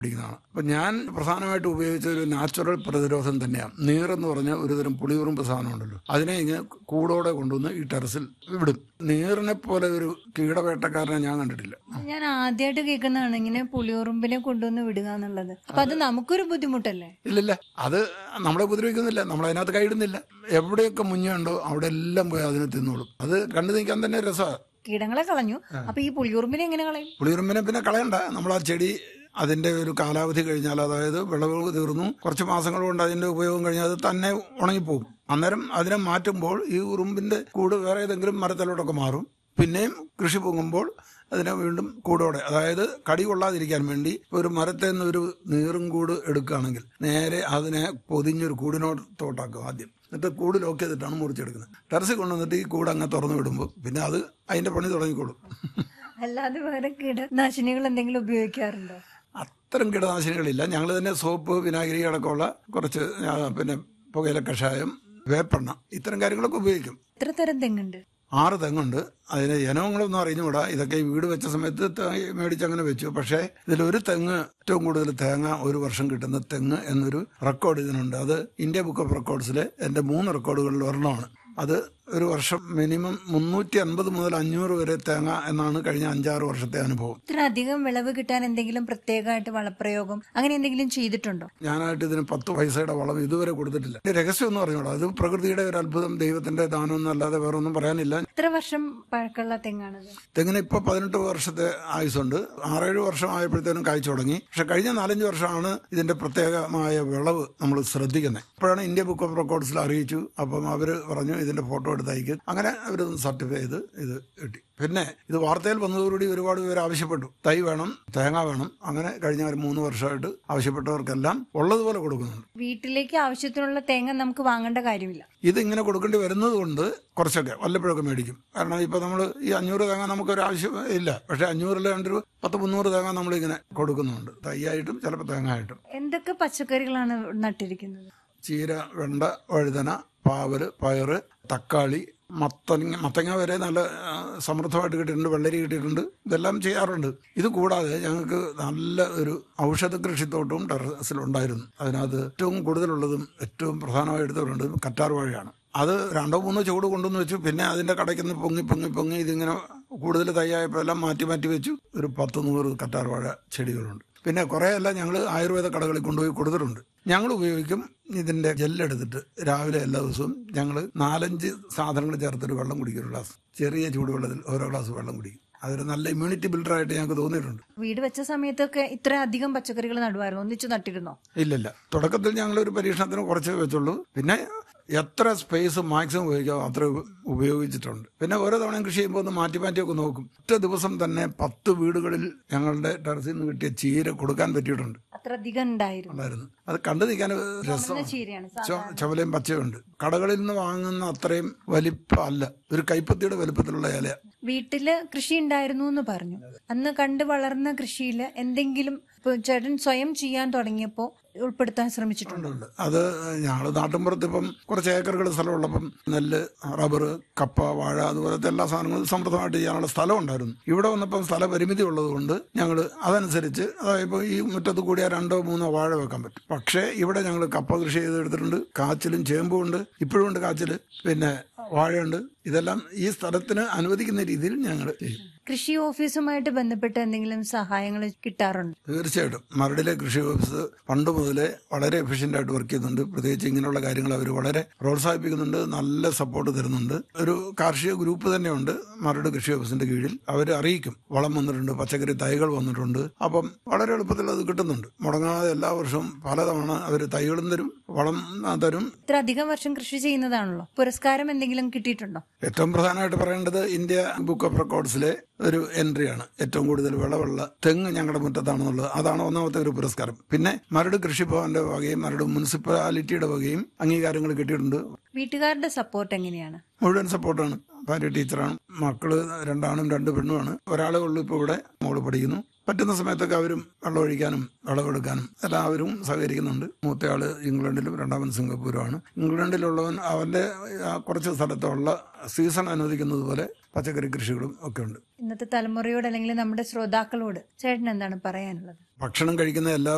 പിടിക്കുന്നതാണ് അപ്പം ഞാൻ പ്രധാനമായിട്ട് ഉപയോഗിച്ച ഒരു നാച്ചുറൽ പ്രതിരോധം തന്നെയാണ് നീറെന്ന് പറഞ്ഞ ഒരുതരം പുളിയുറുമ്പ് സാധനമുണ്ടല്ലോ അതിനെ ഇങ്ങനെ കൂടോടെ കൊണ്ടുവന്ന് ഈ ടെറസിൽ വിടും നീറിനെ പോലെ ഒരു കീടവേട്ടക്കാരനെ ഞാൻ കണ്ടിട്ടില്ല ഞാൻ ആദ്യമായിട്ട് കേൾക്കുന്നതാണ് ഇങ്ങനെ പുളിയുറുമ്പിനെ കൊണ്ടുവന്ന് വിടുക എന്നുള്ളത് അപ്പൊ അത് നമുക്കൊരു ബുദ്ധിമുട്ടല്ലേ ഇല്ലില്ല അത് നമ്മളെ ഉപദ്രവിക്കുന്നില്ല നമ്മളതിനകത്ത് കൈയിടുന്നില്ല എവിടെയൊക്കെ മുഞ്ഞുണ്ടോ അവിടെ എല്ലാം പോയി അതിനെ തിന്നോളും അത് കണ്ടു നിൽക്കാൻ തന്നെ രസമാണ് കീടങ്ങളെ കളഞ്ഞു അപ്പൊ ഈ പുളിയുറുമ്പിനെ എങ്ങനെ കളയും പുളിയുറുമ്പിനെ പിന്നെ കളയണ്ട നമ്മൾ ആ ചെടി അതിന്റെ ഒരു കാലാവധി കഴിഞ്ഞാൽ അതായത് വിളവ് തീർന്നു കുറച്ച് മാസങ്ങൾ കൊണ്ട് അതിന്റെ ഉപയോഗം കഴിഞ്ഞാൽ അത് തന്നെ ഉണങ്ങിപ്പോകും അന്നേരം അതിനെ മാറ്റുമ്പോൾ ഈ ഉറുമ്പിന്റെ കൂട് വേറെ ഏതെങ്കിലും മരത്തിലോട്ടൊക്കെ മാറും പിന്നെയും കൃഷി പൊങ്ങുമ്പോൾ അതിനെ വീണ്ടും കൂടോടെ അതായത് കടി കൊള്ളാതിരിക്കാൻ വേണ്ടി ഒരു മരത്തിൽ നിന്ന് ഒരു നീറും കൂട് എടുക്കുകയാണെങ്കിൽ നേരെ അതിനെ പൊതിഞ്ഞൊരു കൂടിനോട്ടോട്ടാക്കും ആദ്യം എന്നിട്ട് കൂട് ലോക്ക് ചെയ്തിട്ടാണ് മുറിച്ചെടുക്കുന്നത് ടെറസിൽ കൊണ്ടുവന്നിട്ട് ഈ കൂട് അങ്ങ് തുറന്നു വിടുമ്പോൾ പിന്നെ അത് അതിന്റെ പണി തുടങ്ങിക്കോളും അല്ലാതെ വേറെ കീടനാശിനികൾ എന്തെങ്കിലും ഉപയോഗിക്കാറുണ്ടോ അത്തരം കീടനാശിനികളില്ല ഞങ്ങൾ തന്നെ സോപ്പ് വിനാഗിരി അടക്കമുള്ള കുറച്ച് ആ, പിന്നെ പുകയില കഷായം വേപ്പെണ്ണ ഇത്തരം കാര്യങ്ങളൊക്കെ ഉപയോഗിക്കും എത്ര തരം തെങ്ങുണ്ട് ആറ് തെങ്ങുണ്ട് അതിന് ഇനങ്ങളൊന്നും അറിഞ്ഞുകൂടാ ഇതൊക്കെ ഈ വീട് വെച്ച സമയത്ത് ത- മേടിച്ച് അങ്ങനെ വെച്ചു പക്ഷേ ഇതിലൊരു തെങ്ങ് ഏറ്റവും കൂടുതൽ തേങ്ങ ഒരു വർഷം കിട്ടുന്ന തെങ്ങ് എന്നൊരു റെക്കോർഡ് ഇതിനുണ്ട് അത് ഇന്ത്യ ബുക്ക് ഓഫ് റെക്കോർഡ്സിലെ എൻ്റെ മൂന്ന് റെക്കോർഡുകളിൽ ഒരെണ്ണമാണ് അത് ഒരു വർഷം മിനിമം മുന്നൂറ്റി അൻപത് മുതൽ അഞ്ഞൂറ് വരെ തേങ്ങ എന്നാണ് കഴിഞ്ഞ അഞ്ചാറ് വർഷത്തെ അനുഭവം ഇത്ര അധികം വിളവ് കിട്ടാൻ എന്തെങ്കിലും പ്രത്യേകമായിട്ട് വളപ്രയോഗം അങ്ങനെ എന്തെങ്കിലും ചെയ്തിട്ടുണ്ടോ ഞാനായിട്ട് ഇതിന് പത്ത് പൈസയുടെ വളം ഇതുവരെ കൊടുത്തിട്ടില്ല ഇതിന്റെ രഹസ്യം എന്ന് പറഞ്ഞോളൂ അത് പ്രകൃതിയുടെ ഒരു അത്ഭുതം ദൈവത്തിന്റെ ദാനം എന്നല്ലാതെ വേറെ ഒന്നും പറയാനില്ല എത്ര വർഷം പഴക്കമുള്ള തെങ്ങാണത് തെങ്ങിന് ഇപ്പൊ പതിനെട്ട് വർഷത്തെ ആയുസുണ്ട് ആറേഴ് വർഷം ആയപ്പോഴത്തേനും കായ്ച്ചു തുടങ്ങി പക്ഷെ കഴിഞ്ഞ നാലഞ്ച് വർഷമാണ് ഇതിന്റെ പ്രത്യേകമായ വിളവ് നമ്മൾ ശ്രദ്ധിക്കുന്നത് അപ്പോഴാണ് ഇന്ത്യ ബുക്ക് ഓഫ് റെക്കോർഡ്സിൽ അറിയിച്ചു അപ്പം അവര് പറഞ്ഞു ഇതിന്റെ ഫോട്ടോ എടുത്ത് അയക്കും അങ്ങനെ അവരൊന്ന് സർട്ടിഫൈ ചെയ്ത് ഇത് കിട്ടി പിന്നെ ഇത് വാർത്തയിൽ വന്നതോടുകൂടി ഒരുപാട് പേര് ആവശ്യപ്പെട്ടു തൈ വേണം തേങ്ങ വേണം അങ്ങനെ കഴിഞ്ഞ ഒരു മൂന്ന് വർഷമായിട്ട് ആവശ്യപ്പെട്ടവർക്കെല്ലാം ഉള്ളതുപോലെ കൊടുക്കുന്നുണ്ട് വീട്ടിലേക്ക് ആവശ്യത്തിനുള്ള തേങ്ങ നമുക്ക് വാങ്ങേണ്ട കാര്യമില്ല ഇത് ഇങ്ങനെ കൊടുക്കേണ്ടി വരുന്നത് കൊണ്ട് കുറച്ചൊക്കെ വല്ലപ്പോഴൊക്കെ മേടിക്കും കാരണം ഇപ്പൊ നമ്മൾ ഈ അഞ്ഞൂറ് തേങ്ങ നമുക്കൊരു ആവശ്യം ഇല്ല പക്ഷെ അഞ്ഞൂറിൽ രണ്ടൊരു പത്ത് മുന്നൂറ് തേങ്ങ നമ്മൾ ഇങ്ങനെ കൊടുക്കുന്നുണ്ട് തൈയായിട്ടും ചിലപ്പോൾ തേങ്ങ ആയിട്ടും എന്തൊക്കെ പച്ചക്കറികളാണ് നട്ടിരിക്കുന്നത് ചീര വെണ്ട വഴുതന പാവല് പയറ് തക്കാളി മത്തങ്ങ മത്തങ്ങ വരെ നല്ല ആ, സമൃദ്ധമായിട്ട് കിട്ടിയിട്ടുണ്ട് വെള്ളരി കിട്ടിയിട്ടുണ്ട് ഇതെല്ലാം ചെയ്യാറുണ്ട് ഇത് കൂടാതെ ഞങ്ങൾക്ക് നല്ല ഒരു ഔഷധ കൃഷിത്തോട്ടവും ടെറസിലുണ്ടായിരുന്നു അതിനകത്ത് ഏറ്റവും കൂടുതലുള്ളതും ഏറ്റവും പ്രധാനമായി എടുത്തുകൊണ്ടത് കറ്റാർ വാഴയാണ് അത് രണ്ടോ മൂന്നോ ചൂട് കൊണ്ടുവന്ന് വെച്ചു പിന്നെ അതിന്റെ കടയ്ക്ക് പൊങ്ങി പൊങ്ങി പൊങ്ങി ഇതിങ്ങനെ കൂടുതൽ തയ്യായപ്പോൾ എല്ലാം മാറ്റി മാറ്റി വെച്ചു ഒരു പത്ത് നൂറ് കറ്റാർ വാഴ ചെടികളുണ്ട് പിന്നെ കുറേയെല്ലാം ഞങ്ങൾ ആയുർവേദ കടകളിൽ കൊണ്ടുപോയി കൊടുത്തിട്ടുണ്ട് ഞങ്ങൾ ഉപയോഗിക്കും ഇതിന്റെ ജെല്ലെടുത്തിട്ട് രാവിലെ എല്ലാ ദിവസവും ഞങ്ങൾ നാലഞ്ച് സാധനങ്ങൾ ചേർത്തൊരു വെള്ളം കുടിക്കും ഒരു ഗ്ലാസ് ചെറിയ ചൂടുവെള്ളത്തിൽ ഓരോ ഗ്ലാസ് വെള്ളം കുടിക്കും അതൊരു നല്ല ഇമ്മ്യൂണിറ്റി ബിൽഡറായിട്ട് ഞങ്ങൾക്ക് തോന്നിയിട്ടുണ്ട് വീട് വെച്ച സമയത്തൊക്കെ ഇത്ര അധികം പച്ചക്കറികൾ നടുവായിരുന്നു ഒന്നിച്ചു നട്ടിരുന്നോ ഇല്ലില്ല തുടക്കത്തിൽ ഞങ്ങൾ ഒരു പരീക്ഷണത്തിന് കുറച്ച് വെച്ചുള്ളൂ പിന്നെ എത്ര സ്പേസ് മാക്സിമം ഉപയോഗിക്കാമോ അത്ര ഉപ- ഉപയോഗിച്ചിട്ടുണ്ട് പിന്നെ ഓരോ തവണയും കൃഷി ചെയ്യുമ്പോൾ ഒന്ന് മാറ്റി മാറ്റിയൊക്കെ നോക്കും ഒറ്റ ദിവസം തന്നെ പത്ത് വീടുകളിൽ ഞങ്ങളുടെ ടെറസിൽ നിന്ന് കിട്ടിയ ചീര കൊടുക്കാൻ പറ്റിയിട്ടുണ്ട് അത്ര അധികം ഉണ്ടായിരുന്നു ഉണ്ടായിരുന്നു അത് കണ്ടു നിൽക്കാൻ രസമാണ് ചീരയാണ് ചൊ- ചുവലയും പച്ചയുണ്ട് കടകളിൽ നിന്ന് വാങ്ങുന്ന അത്രയും വലിപ്പമല്ല ഒരു കൈപ്പത്തിയുടെ വലുപ്പത്തിലുള്ള ഇല വീട്ടില് കൃഷി ഉണ്ടായിരുന്നു എന്ന് പറഞ്ഞു അന്ന് കണ്ടു വളർന്ന കൃഷിയിൽ എന്തെങ്കിലും ഇപ്പൊ ചേട്ടൻ സ്വയം ചെയ്യാൻ തുടങ്ങിയപ്പോ ഉൾപ്പെടുത്താൻ ശ്രമിച്ചിട്ടുണ്ടോ ഉണ്ട് അത് ഞങ്ങൾ നാട്ടിൻപുറത്ത് ഇപ്പം കുറച്ച് ഏക്കറുകൾ സ്ഥലമുള്ളപ്പം നെല്ല് റബ്ബർ കപ്പ വാഴ അതുപോലത്തെ എല്ലാ സാധനങ്ങളും സമൃദ്ധമായിട്ട് ചെയ്യാനുള്ള സ്ഥലം ഉണ്ടായിരുന്നു ഇവിടെ വന്നപ്പം സ്ഥല പരിമിതി ഉള്ളതുകൊണ്ട് ഞങ്ങൾ അതനുസരിച്ച് അതായത് ഇപ്പോൾ ഈ മുറ്റത്ത് കൂടിയാൽ രണ്ടോ മൂന്നോ വാഴ വെക്കാൻ പറ്റും പക്ഷേ ഇവിടെ ഞങ്ങൾ കപ്പ കൃഷി ചെയ്തെടുത്തിട്ടുണ്ട് കാച്ചിലും ചേമ്പും ഉണ്ട് ഇപ്പോഴും ഉണ്ട് കാച്ചിൽ പിന്നെ വാഴയുണ്ട് ഇതെല്ലാം ഈ സ്ഥലത്തിന് അനുവദിക്കുന്ന രീതിയിൽ ഞങ്ങൾ ചെയ്യും കൃഷി ഓഫീസുമായിട്ട് ബന്ധപ്പെട്ട് എന്തെങ്കിലും സഹായങ്ങൾ കിട്ടാറുണ്ട് തീർച്ചയായിട്ടും മരടിലെ കൃഷി ഓഫീസ് പണ്ട് മുതലേ വളരെ എഫിഷ്യന്റ് ആയിട്ട് വർക്ക് ചെയ്യുന്നുണ്ട് പ്രത്യേകിച്ച് ഇങ്ങനെയുള്ള കാര്യങ്ങൾ അവർ വളരെ പ്രോത്സാഹിപ്പിക്കുന്നുണ്ട് നല്ല സപ്പോർട്ട് തരുന്നുണ്ട് ഒരു കാർഷിക ഗ്രൂപ്പ് തന്നെയുണ്ട് മരട് കൃഷി ഓഫീസിന്റെ കീഴിൽ അവർ അറിയിക്കും വളം വന്നിട്ടുണ്ട് പച്ചക്കറി തൈകൾ വന്നിട്ടുണ്ട് അപ്പം വളരെ എളുപ്പത്തിൽ അത് കിട്ടുന്നുണ്ട് മുടങ്ങാതെ എല്ലാ വർഷവും പലതവണ അവർ തൈകളും തരും വളം തരും ഇത്ര അധികം വർഷം കൃഷി ചെയ്യുന്നതാണല്ലോ പുരസ്കാരം എന്തെങ്കിലും കിട്ടിയിട്ടുണ്ടോ ഏറ്റവും പ്രധാനമായിട്ട് പറയേണ്ടത് ഇന്ത്യ ബുക്ക് ഓഫ് റെക്കോർഡ്സിലെ ഒരു എൻട്രിയാണ് ഏറ്റവും കൂടുതൽ വിളവുള്ള തെങ്ങ് ഞങ്ങളുടെ മുറ്റത്താണെന്നുള്ളത് അതാണ് ഒന്നാമത്തെ ഒരു പുരസ്കാരം പിന്നെ മരട് കൃഷിഭവന്റെ വകയും മരട് മുനിസിപ്പാലിറ്റിയുടെ വകയും അംഗീകാരങ്ങൾ കിട്ടിയിട്ടുണ്ട് വീട്ടുകാരുടെ സപ്പോർട്ട് എങ്ങനെയാണ് മുഴുവൻ സപ്പോർട്ടാണ് ഭാര്യ ടീച്ചറാണ് മക്കള് രണ്ടാണും രണ്ട് പെണ്ണുമാണ് ഒരാളെ ഉള്ളൂ ഇപ്പോൾ ഇവിടെ മോള് പഠിക്കുന്നു പറ്റുന്ന സമയത്തൊക്കെ അവരും വെള്ളം ഒഴിക്കാനും വിളവെടുക്കാനും എല്ലാവരും സഹകരിക്കുന്നുണ്ട് മൂത്തയാള് ഇംഗ്ലണ്ടിലും രണ്ടാമൻ സിംഗപ്പൂരുമാണ് ഇംഗ്ലണ്ടിലുള്ളവൻ അവന്റെ ആ കുറച്ച് സ്ഥലത്തുള്ള സീസൺ അനുവദിക്കുന്നത് പോലെ പച്ചക്കറി കൃഷികളും ഒക്കെ ഉണ്ട് ഇന്നത്തെ തലമുറയോട് അല്ലെങ്കിൽ നമ്മുടെ ശ്രോതാക്കളോട് ചേട്ടൻ എന്താണ് പറയാനുള്ളത് ഭക്ഷണം കഴിക്കുന്ന എല്ലാ